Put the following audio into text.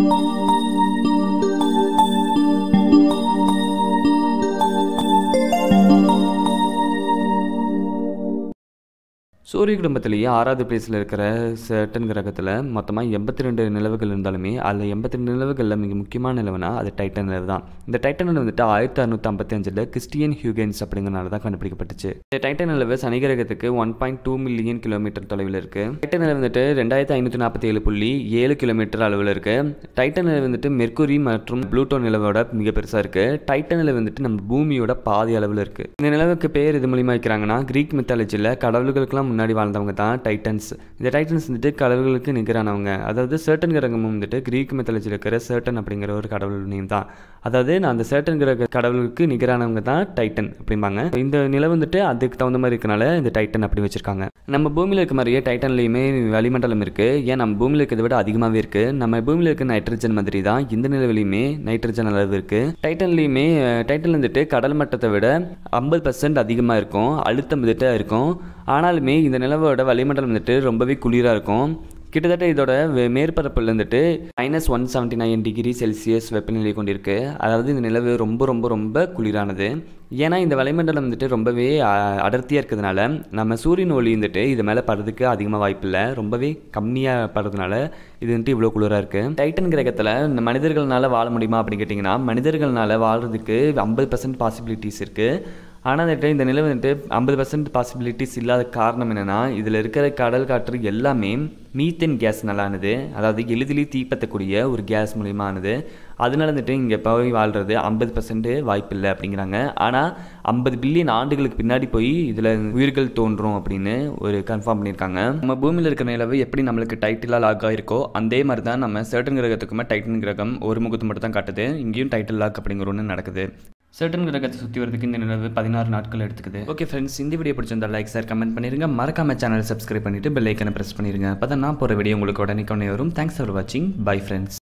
சூரிய குடும்பத்திலேயே ஆறாவது பிளேஸில் இருக்கிற சேட்டன் கிரகத்தில் மொத்தமாக எண்பத்தி ரெண்டு நிலவுகள் இருந்தாலுமே அதில் எண்பத்தி ரெண்டு நிலவுகளில் மிக முக்கியமான நிலவுனா அது டைட்டன் நிலவு தான் இந்த டைட்டன் நிலவு வந்துட்டு ஆயிரத்தி அறுநூற்றி ஐம்பத்தி அஞ்சில் கிறிஸ்டியன் ஹியூகன்ஸ் அப்படிங்கிறனால தான் கண்டுபிடிக்கப்பட்டுச்சு இந்த டைட்டன் நிலவு சனி கிரகத்துக்கு one point two million kilometre தொலைவில் இருக்குது டைட்டன் நிலவு வந்துட்டு ரெண்டாயிரத்தி ஐநூற்றி நாற்பத்தி ஏழு புள்ளி ஏழு கிலோமீட்டர் அளவில் இருக்குது டைட்டன் நிலவு வந்துட்டு மெர்க்குரி மற்றும் ப்ளூட்டோ நிலவோட மிக பெருசாக இருக்குது டைட்டன் நிலவு வந்துட்டு நம்ம பூமியோட பாதி அளவில் இருக்குது இந்த நிலவுக்கு பேர் இது மூலியமாக வைக்கிறாங்கன்னா கிரீக் மித்தாலஜியில் கடவுள்களுக்கெல்லாம் முன்னாடி வாழ்ந்தவங்க தான் டைட்டன்ஸ் இந்த டைட்டன்ஸ் வந்துட்டு கடவுள்களுக்கு நிகரானவங்க அதாவது சர்டன் கிரகம் வந்துட்டு கிரீக் மெத்தாலஜியில் இருக்கிற சர்டன் அப்படிங்கிற ஒரு கடவுள் நேம் தான் அதாவது நான் அந்த சர்டன் கிரக கடவுளுக்கு நிகரானவங்க தான் டைட்டன் அப்படிம்பாங்க இந்த நிலை வந்துட்டு அதுக்கு தகுந்த மாதிரி இருக்கனால இந்த டைட்டன் அப்படி வச்சிருக்காங்க நம்ம பூமியில் இருக்க மாதிரியே டைட்டன்லேயுமே வளிமண்டலம் இருக்குது ஏன் நம்ம பூமியில் இருக்கிறத விட அதிகமாகவே இருக்குது நம்ம பூமியில் இருக்க நைட்ரஜன் மாதிரி தான் இந்த நிலவிலையுமே நைட்ரஜன் அளவு இருக்குது டைட்டன்லேயுமே டைட்டன் வந்துட்டு கடல் மட்டத்தை விட ஐம்பது பர்சன்ட் அதிகமாக இருக்கும் அழுத்தம் வந்துட்டு இருக்கும் ஆனாலுமே இந்த நிலவோட வளிமண்டலம் வந்துட்டு ரொம்பவே குளிராக இருக்கும் கிட்டத்தட்ட இதோட வே- மேற்பரப்புல இருந்துட்டு minus one seventy nine degree Celsius வெப்பநிலை கொண்டிருக்கு அதாவது இந்த நிலவு ரொம்ப ரொம்ப ரொம்ப குளிரானது ஏன்னா இந்த வளிமண்டலம் வந்துட்டு ரொம்பவே அடர்த்தியாக இருக்கிறதுனால நம்ம சூரியன் ஒளி வந்துட்டு இது மேலே படுறதுக்கு அதிகமாக வாய்ப்பில்லை ரொம்பவே கம்மியாக படுறதுனால இது வந்துட்டு இவ்வளோ குளிராக இருக்குது டைட்டன் கிரகத்தில் இந்த மனிதர்களால் வாழ முடியுமா அப்படின்னு கேட்டிங்கன்னா மனிதர்களால் வாழ்றதுக்கு ஐம்பது பர்சன்ட் பாசிபிலிட்டிஸ் இருக்குது ஆனால் வந்துட்டு இந்த நிலை வந்துட்டு ஐம்பது பர்சன்ட் பாசிபிலிட்டிஸ் இல்லாத காரணம் என்னென்னா இதில் இருக்கிற கடல் காற்று எல்லாமே மீத்தேன் கேஸ் நல்லானது அதாவது எளிதிலே தீப்பற்றக்கூடிய ஒரு கேஸ் மூலியமானது அதனால வந்துட்டு இங்கே போய் வாழ்கிறது ஐம்பது பர்சன்ட் வாய்ப்பில்லை அப்படிங்கிறாங்க ஆனால் ஐம்பது பில்லியன் ஆண்டுகளுக்கு பின்னாடி போய் இதில் உயிர்கள் தோன்றும் அப்படின்னு ஒரு கன்ஃபார்ம் பண்ணியிருக்காங்க நம்ம பூமியில் இருக்கிற நிலவு எப்படி நம்மளுக்கு டைட்டிலாக லாக் ஆகிருக்கோ அதே மாதிரி தான் நம்ம சர்டன் கிரகத்துக்குமே டைட்டன் கிரகம் ஒரு முகத்து மட்டும் தான் காட்டுது இங்கேயும் டைட்டில் லாக் அப்படிங்கிற ஒன்று நடக்குது சர்டன் கிரகத்தை சுற்றி வரதுக்கு இந்த நிலவு பதினாறு நாட்கள் எடுத்துக்குது ஓகே ஃப்ரெண்ட்ஸ் இந்த வீடியோ பிடிச்சிருந்தா லைக் சார் கமெண்ட் பண்ணிருங்க மறக்காம சேனல் சப்ஸ்கிரைப் பண்ணிட்டு பெல் ஐக்கனை ப்ரெஸ் பண்ணிருங்க அப்போ தான் நான் போகிற வீடியோ உங்களுக்கு உடனே கொண்டே வரும் தேங்க்ஸ் ஃபார் வாட்சிங் பை ஃப்ரெண்ட்ஸ்